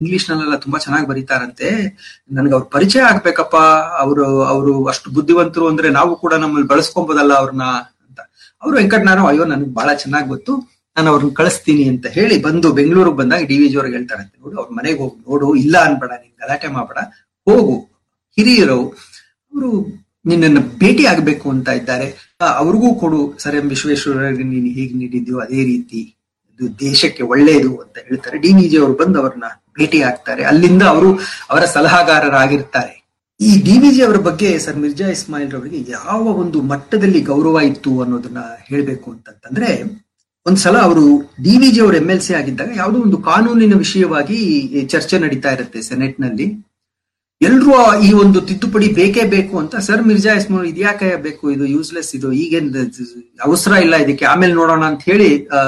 English ನಲ್ಲೆಲ್ಲ ತುಂಬಾ ಚೆನ್ನಾಗಿ ಬರೀತಾರಂತೆ ನನ್ಗೆ ಅವ್ರ ಪರಿಚಯ ಆಗ್ಬೇಕಪ್ಪ ಅವರು ಅವರು ಅಷ್ಟು ಬುದ್ಧಿವಂತರು ಅಂದ್ರೆ ನಾವು ಕೂಡ ನಮ್ಮಲ್ಲಿ ಬಳಸ್ಕೊಬೋದಲ್ಲ ಅವ್ರನ್ನ ಅಂತ ಅವರು ವೆಂಕಟನಾರಾಯಣ ಅಯ್ಯೋ ನನಗೆ ಬಹಳ ಚೆನ್ನಾಗಿ ಗೊತ್ತು ನಾನು ಅವ್ರನ್ನ ಕಳಿಸ್ತೀನಿ ಅಂತ ಹೇಳಿ ಬಂದು ಬೆಂಗಳೂರಿಗೆ ಬಂದಾಗ ಡಿ ವಿ ಜಿ ಅವ್ರಿಗೆ ಹೇಳ್ತಾರಂತೆ ನೋಡು ಅವ್ರ ಮನೆಗೆ ಹೋಗಿ ನೋಡು ಇಲ್ಲ ಅನ್ಬೇಡ ನೀನ್ ಗಲಾಟೆ ಮಾಡ್ಬೇಡ ಹೋಗು ಹಿರಿಯರು ಅವರು ನಿನ್ನನ್ನು ಭೇಟಿ ಆಗ್ಬೇಕು ಅಂತ ಇದ್ದಾರೆ ಅವ್ರಿಗೂ ಕೊಡು ಸರ್ ಎಂ ವಿಶ್ವೇಶ್ವರರಿಗೆ ನೀನು ಹೇಗೆ ನೀಡಿದ್ಯೋ ಅದೇ ರೀತಿ ಇದು ದೇಶಕ್ಕೆ ಒಳ್ಳೆಯದು ಅಂತ ಹೇಳ್ತಾರೆ ಡಿ ವಿ ಜಿ ಅವರು ಬಂದು ಅವ್ರನ್ನ ಭೇಟಿ ಆಗ್ತಾರೆ ಅಲ್ಲಿಂದ ಅವರು ಅವರ ಸಲಹಾಗಾರರಾಗಿರ್ತಾರೆ ಈ ಡಿ ವಿ ಜಿ ಅವರ ಬಗ್ಗೆ ಸರ್ ಮಿರ್ಜಾ ಇಸ್ಮಾಯಿಲ್ ಅವರಿಗೆ ಯಾವ ಒಂದು ಮಟ್ಟದಲ್ಲಿ ಗೌರವ ಇತ್ತು ಅನ್ನೋದನ್ನ ಹೇಳ್ಬೇಕು ಅಂತಂದ್ರೆ ಒಂದ್ಸಲ ಅವರು ಡಿ ವಿ ಜಿ ಅವರು ಎಂ ಎಲ್ ಸಿ ಆಗಿದ್ದಾಗ ಯಾವುದೋ ಒಂದು ಕಾನೂನಿನ ವಿಷಯವಾಗಿ ಚರ್ಚೆ ನಡೀತಾ ಇರುತ್ತೆ ಸೆನೆಟ್ ನಲ್ಲಿ ಎಲ್ರೂ ಈ ಒಂದು ತಿದ್ದುಪಡಿ ಬೇಕೇ ಬೇಕು ಅಂತ ಸರ್ ಮಿರ್ಜಾ ಇಸ್ಮಾಯಿಲ್ ಇದ್ಯಾಕೆ ಬೇಕು ಇದು ಯೂಸ್ಲೆಸ್ ಇದು ಈಗೇನ್ ಅವಸರ ಇಲ್ಲ ಇದಕ್ಕೆ ಆಮೇಲೆ ನೋಡೋಣ ಅಂತ ಹೇಳಿ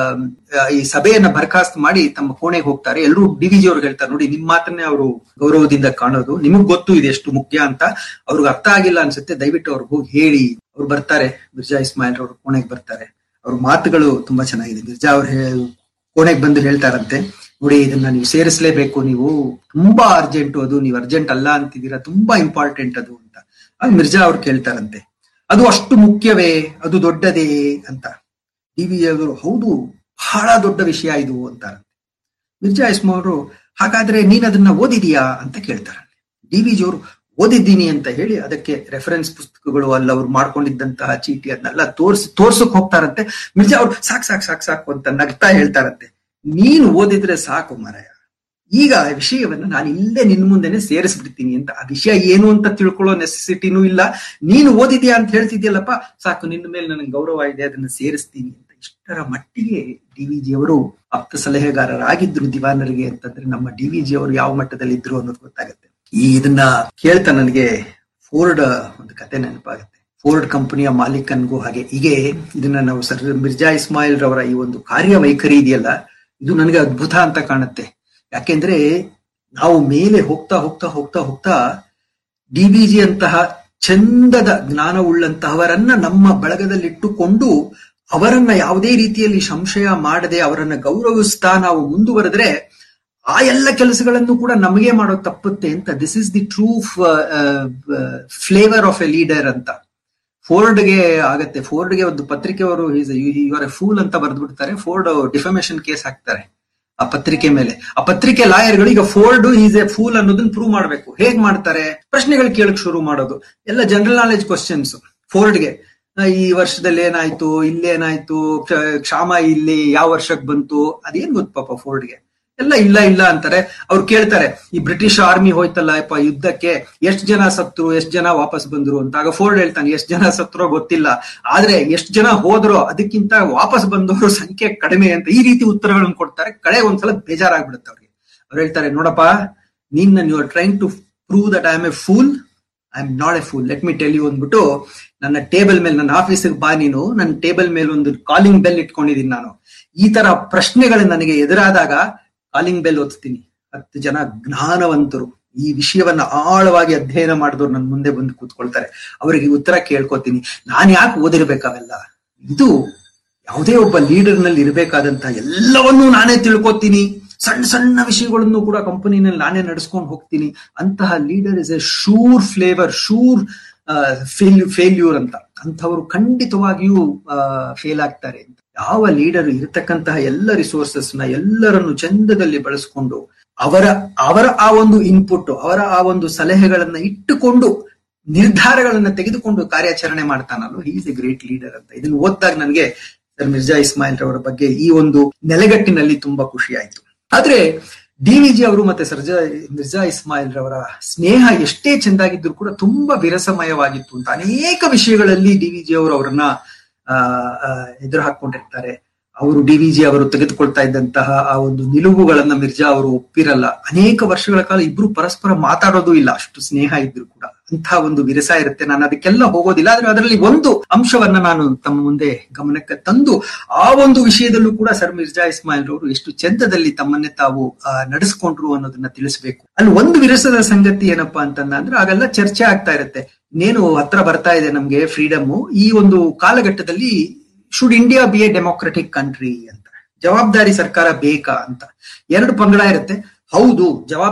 ಈ ಸಭೆಯನ್ನ ಬರ್ಖಾಸ್ತ್ ಮಾಡಿ ತಮ್ಮ ಕೋಣೆಗೆ ಹೋಗ್ತಾರೆ ಎಲ್ಲರೂ ಡಿ ವಿ ಜಿ ಅವ್ರಿಗೆ ಹೇಳ್ತಾರೆ ನೋಡಿ ನಿಮ್ ಮಾತನ್ನೇ ಅವರು ಗೌರವದಿಂದ ಕಾಣೋದು ನಿಮಗ್ ಗೊತ್ತು ಇದು ಎಷ್ಟು ಮುಖ್ಯ ಅಂತ ಅವ್ರಿಗೆ ಅರ್ಥ ಆಗಿಲ್ಲ ಅನ್ಸುತ್ತೆ ದಯವಿಟ್ಟು ಅವ್ರಿಗೆ ಹೋಗಿ ಹೇಳಿ ಅವ್ರು ಬರ್ತಾರೆ ಮಿರ್ಜಾ ಇಸ್ಮಾಯಿಲ್ ಅವ್ರ ಕೋಣೆಗೆ ಬರ್ತಾರೆ ಅವ್ರ ಮಾತುಗಳು ತುಂಬಾ ಚೆನ್ನಾಗಿದೆ ಮಿರ್ಜಾ ಅವ್ರು ಕೋಣೆಗೆ ಬಂದು ಹೇಳ್ತಾರಂತೆ ನೋಡಿ ಇದನ್ನ ನೀವು ಸೇರಿಸಲೇಬೇಕು ನೀವು ತುಂಬಾ ಅರ್ಜೆಂಟ್ ಅದು ನೀವು ಅರ್ಜೆಂಟ್ ಅಲ್ಲ ಅಂತಿದ್ದೀರಾ ತುಂಬಾ ಇಂಪಾರ್ಟೆಂಟ್ ಅದು ಅಂತ ಆಗ ಮಿರ್ಜಾ ಅವ್ರು ಕೇಳ್ತಾರಂತೆ ಅದು ಅಷ್ಟು ಮುಖ್ಯವೇ ಅದು ದೊಡ್ಡದೇ ಅಂತ ಡಿ ವಿ ಅವರು ಹೌದು ಬಹಳ ದೊಡ್ಡ ವಿಷಯ ಇದು ಅಂತಾರಂತೆ ಮಿರ್ಜಾ ಇಸ್ಮಾ ಅವರು ಹಾಗಾದ್ರೆ ನೀನ್ ಅದನ್ನ ಓದಿದೀಯಾ ಅಂತ ಕೇಳ್ತಾರಂತೆ ಡಿ ವಿ ಜಿ ಅವರು ಓದಿದ್ದೀನಿ ಅಂತ ಹೇಳಿ ಅದಕ್ಕೆ ರೆಫರೆನ್ಸ್ ಪುಸ್ತಕಗಳು ಅಲ್ಲ ಅವ್ರು ಮಾಡ್ಕೊಂಡಿದ್ದಂತಹ ಚೀಟಿ ಅದನ್ನೆಲ್ಲ ತೋರ್ಸಿ ತೋರ್ಸಕ್ ಹೋಗ್ತಾರಂತೆ ಮಿರ್ಜಾ ಅವ್ರು ಸಾಕ್ ಸಾಕ್ ಸಾಕ್ ಸಾಕು ಅಂತ ನಗ್ತಾ ಹೇಳ್ತಾರಂತೆ ನೀನು ಓದಿದ್ರೆ ಸಾಕು ಮರಯ ಈಗ ಆ ವಿಷಯವನ್ನ ನಾನು ಇಲ್ಲೇ ನಿನ್ ಮುಂದೆನೆ ಸೇರಿಸ್ಬಿಡ್ತೀನಿ ಅಂತ ಆ ವಿಷಯ ಏನು ಅಂತ ತಿಳ್ಕೊಳ್ಳೋ ನೆಸೆಸಿಟಿನೂ ಇಲ್ಲ ನೀನು ಓದಿದ್ಯಾ ಅಂತ ಹೇಳ್ತಿದ್ಯಲ್ಲಪ್ಪ ಸಾಕು ನಿನ್ನ ಮೇಲೆ ನನಗೆ ಗೌರವ ಇದೆ ಅದನ್ನ ಸೇರಿಸ್ತೀನಿ ಅಂತ ಇಷ್ಟರ ಮಟ್ಟಿಗೆ ಡಿ ವಿ ಜಿ ಅವರು ಆಪ್ತ ಸಲಹೆಗಾರರಾಗಿದ್ರು ದಿವಾನರಿಗೆ ಅಂತಂದ್ರೆ ನಮ್ಮ ಡಿ ವಿ ಜಿ ಅವರು ಯಾವ ಮಟ್ಟದಲ್ಲಿ ಇದ್ರು ಅನ್ನೋದು ಗೊತ್ತಾಗುತ್ತೆ ಈ ಇದನ್ನ ಕೇಳ್ತಾ ನನಗೆ ಫೋರ್ಡ್ ಒಂದು ಕತೆ ನೆನಪಾಗುತ್ತೆ ಫೋರ್ಡ್ ಕಂಪನಿಯ ಮಾಲೀಕನ್ಗೂ ಹಾಗೆ ಹೀಗೆ ಇದನ್ನ ನಾವು ಸರ್ ಮಿರ್ಜಾ ಇಸ್ಮಾಯಿಲ್ ರವರ ಈ ಒಂದು ಕಾರ್ಯವೈಖರಿ ಇದೆಯಲ್ಲ ಇದು ನನಗೆ ಅದ್ಭುತ ಅಂತ ಕಾಣುತ್ತೆ ಯಾಕೆಂದ್ರೆ ನಾವು ಮೇಲೆ ಹೋಗ್ತಾ ಹೋಗ್ತಾ ಹೋಗ್ತಾ ಹೋಗ್ತಾ ಡಿ ಬಿ ಜಿ ಅಂತಹ ಚಂದದ ಜ್ಞಾನವುಳ್ಳಂತಹವರನ್ನ ನಮ್ಮ ಬಳಗದಲ್ಲಿಟ್ಟುಕೊಂಡು ಅವರನ್ನ ಯಾವುದೇ ರೀತಿಯಲ್ಲಿ ಸಂಶಯ ಮಾಡದೆ ಅವರನ್ನ ಗೌರವಿಸ್ತಾ ನಾವು ಮುಂದುವರೆದ್ರೆ ಆ ಎಲ್ಲ ಕೆಲಸಗಳನ್ನು ಕೂಡ ನಮಗೆ ಮಾಡೋ ತಪ್ಪುತ್ತೆ ಅಂತ this is the true flavour of a leader ಅಂತ ಫೋರ್ಡ್ಗೆ ಆಗತ್ತೆ ಫೋರ್ಡ್ಗೆ ಒಂದು ಪತ್ರಿಕೆ ಅವರು ಇವರ ಫೂಲ್ ಅಂತ ಬರೆದ್ಬಿಡ್ತಾರೆ ಫೋರ್ಡ್ ಡಿಫಮೇಶನ್ ಕೇಸ್ ಹಾಕ್ತಾರೆ ಆ ಪತ್ರಿಕೆ ಮೇಲೆ ಆ ಪತ್ರಿಕೆ ಲಾಯರ್ಗಳು ಈಗ ಫೋರ್ಡ್ ಈಸ್ ಎ ಫೂಲ್ ಅನ್ನೋದನ್ನ ಪ್ರೂವ್ ಮಾಡ್ಬೇಕು ಹೇಗ್ ಮಾಡ್ತಾರೆ ಪ್ರಶ್ನೆಗಳು ಕೇಳಕ್ ಶುರು ಮಾಡೋದು ಎಲ್ಲ ಜನರಲ್ ನಾಲೆಜ್ ಕ್ವಶನ್ಸ್ ಫೋರ್ಡ್ಗೆ ಈ ವರ್ಷದಲ್ಲಿ ಏನಾಯ್ತು ಇಲ್ಲೇನಾಯ್ತು ಕ್ಷಾಮ ಇಲ್ಲಿ ಯಾವ ವರ್ಷಕ್ಕೆ ಬಂತು ಅದೇನ್ ಗೊತ್ತು ಪಾಪ ಫೋರ್ಡ್ಗೆ ಎಲ್ಲ ಇಲ್ಲ ಇಲ್ಲ ಅಂತಾರೆ ಅವ್ರು ಕೇಳ್ತಾರೆ ಈ ಬ್ರಿಟಿಷ್ ಆರ್ಮಿ ಹೋಯ್ತಲ್ಲ ಯಪ್ಪ ಯುದ್ಧಕ್ಕೆ ಎಷ್ಟ್ ಜನ ಸತ್ರು ಎಷ್ಟ್ ಜನ ವಾಪಸ್ ಬಂದ್ರು ಅಂತ ಆಗ ಫೋರ್ಡ್ ಹೇಳ್ತಾನೆ ಎಷ್ಟ್ ಜನ ಸತ್ರೋ ಗೊತ್ತಿಲ್ಲ ಆದ್ರೆ ಎಷ್ಟ್ ಜನ ಹೋದ್ರೋ ಅದಕ್ಕಿಂತ ವಾಪಸ್ ಬಂದವರು ಸಂಖ್ಯೆ ಕಡಿಮೆ ಅಂತ ಈ ರೀತಿ ಉತ್ತರಗಳನ್ನು ಕೊಡ್ತಾರೆ ಕಡೆ ಒಂದ್ಸಲ ಬೇಜಾರಾಗ್ಬಿಡುತ್ತೆ ಅವ್ರಿಗೆ ಅವ್ರು ಹೇಳ್ತಾರೆ ನೋಡಪ್ಪ ನೀನ್ you are trying to prove that I am a fool I am not a fool let me tell you ಅಂದ್ಬಿಟ್ಟು ನನ್ನ ಟೇಬಲ್ ಮೇಲೆ ನನ್ನ ಆಫೀಸಿಗೆ ಬಾ ನೀನು ನನ್ನ ಟೇಬಲ್ ಮೇಲೆ ಒಂದು ಕಾಲಿಂಗ್ ಬೆಲ್ ಇಟ್ಕೊಂಡಿದ್ದೀನಿ ನಾನು ಈ ತರ ಪ್ರಶ್ನೆಗಳು ನನಗೆ ಎದುರಾದಾಗ ಕಾಲಿಂಗ್ ಬೆಲ್ ಓದ್ತೀನಿ ಹತ್ತು ಜನ ಜ್ಞಾನವಂತರು ಈ ವಿಷಯವನ್ನ ಆಳವಾಗಿ ಅಧ್ಯಯನ ಮಾಡಿದವ್ರು ನನ್ನ ಮುಂದೆ ಬಂದು ಕೂತ್ಕೊಳ್ತಾರೆ ಅವರಿಗೆ ಉತ್ತರ ಕೇಳ್ಕೊತೀನಿ ನಾನ್ ಯಾಕೆ ಓದಿರ್ಬೇಕು ಅವೆಲ್ಲ ಇದು ಯಾವುದೇ ಒಬ್ಬ ಲೀಡರ್ ನಲ್ಲಿ ಇರಬೇಕಾದಂತಹ ಎಲ್ಲವನ್ನೂ ನಾನೇ ತಿಳ್ಕೊತೀನಿ ಸಣ್ಣ ಸಣ್ಣ ವಿಷಯಗಳನ್ನು ಕೂಡ ಕಂಪನಿನಲ್ಲಿ ನಾನೇ ನಡೆಸ್ಕೊಂಡು ಹೋಗ್ತೀನಿ ಅಂತಹ leader is a sure flavour sure fail failure ಅಂತ ಅಂಥವ್ರು ಖಂಡಿತವಾಗಿಯೂ ಫೇಲ್ ಆಗ್ತಾರೆ ಅಂತ ಯಾವ ಲೀಡರ್ ಇರತಕ್ಕಂತಹ ಎಲ್ಲ ರಿಸೋರ್ಸಸ್ ನ ಎಲ್ಲರನ್ನು ಚಂದದಲ್ಲಿ ಬಳಸ್ಕೊಂಡು ಅವರ ಅವರ ಆ ಒಂದು ಇನ್ಪುಟ್ ಅವರ ಆ ಒಂದು ಸಲಹೆಗಳನ್ನ ಇಟ್ಟುಕೊಂಡು ನಿರ್ಧಾರಗಳನ್ನ ತೆಗೆದುಕೊಂಡು ಕಾರ್ಯಾಚರಣೆ ಮಾಡ್ತಾನಲ್ಲ ಈಸ್ ಎ ಗ್ರೇಟ್ ಲೀಡರ್ ಅಂತ ಇದನ್ನು ಓದಿದಾಗ ನನಗೆ ಸರ್ ಮಿರ್ಜಾ ಇಸ್ಮಾಯಿಲ್ ರವರ ಬಗ್ಗೆ ಈ ಒಂದು ನೆಲೆಗಟ್ಟಿನಲ್ಲಿ ತುಂಬಾ ಖುಷಿ ಆಯ್ತು ಆದ್ರೆ ಡಿ ವಿ ಜಿ ಅವರು ಮತ್ತೆ ಸರ್ಜಾ ಮಿರ್ಜಾ ಇಸ್ಮಾಯಿಲ್ ರವರ ಸ್ನೇಹ ಎಷ್ಟೇ ಚೆಂದಾಗಿದ್ರು ಕೂಡ ತುಂಬಾ ವಿರಸಮಯವಾಗಿತ್ತು ಅಂತ ಅನೇಕ ವಿಷಯಗಳಲ್ಲಿ ಡಿ ವಿ ಜಿ ಅವರು ಅವರನ್ನ ಎದುರು ಹಾಕೊಂಡಿರ್ತಾರೆ ಅವರು ಡಿ ವಿ ಜಿ ಅವರು ತೆಗೆದುಕೊಳ್ತಾ ಇದ್ದಂತಹ ಆ ಒಂದು ನಿಲುವುಗಳನ್ನ ಮಿರ್ಜಾ ಅವರು ಒಪ್ಪಿರಲ್ಲ ಅನೇಕ ವರ್ಷಗಳ ಕಾಲ ಇಬ್ರು ಪರಸ್ಪರ ಮಾತಾಡೋದು ಇಲ್ಲ ಅಷ್ಟು ಸ್ನೇಹ ಇದ್ರು ಕೂಡ ಅಂತಹ ಒಂದು ವಿರಸ ಇರುತ್ತೆ ನಾನು ಅದಕ್ಕೆಲ್ಲ ಹೋಗೋದಿಲ್ಲ ಆದ್ರೆ ಅದರಲ್ಲಿ ಒಂದು ಅಂಶವನ್ನ ನಾನು ತಮ್ಮ ಮುಂದೆ ಗಮನಕ್ಕೆ ತಂದು ಆ ಒಂದು ವಿಷಯದಲ್ಲೂ ಕೂಡ ಸರ್ ಮಿರ್ಜಾ ಇಸ್ಮಾಯಿಲ್ ಅವರು ಎಷ್ಟು ಚಂದದಲ್ಲಿ ತಮ್ಮನ್ನೇ ತಾವು ನಡೆಸ್ಕೊಂಡ್ರು ಅನ್ನೋದನ್ನ ತಿಳಿಸ್ಬೇಕು ಅಲ್ಲಿ ಒಂದು ವಿರಸದ ಸಂಗತಿ ಏನಪ್ಪಾ ಅಂತಂದ್ರೆ ಆಗೆಲ್ಲ ಚರ್ಚೆ ಆಗ್ತಾ ಇರುತ್ತೆ ಇನ್ನೇನು ಹತ್ರ ಬರ್ತಾ ಇದೆ ನಮ್ಗೆ ಫ್ರೀಡಮ್ ಈ ಒಂದು ಕಾಲಘಟ್ಟದಲ್ಲಿ should India be a democratic country ಅಂತ ಜವಾಬ್ದಾರಿ ಸರ್ಕಾರ ಬೇಕಾ ಅಂತ ಎರಡು ಪಂಗಡ ಇರುತ್ತೆ ಹೌದು ಜವಾಬ್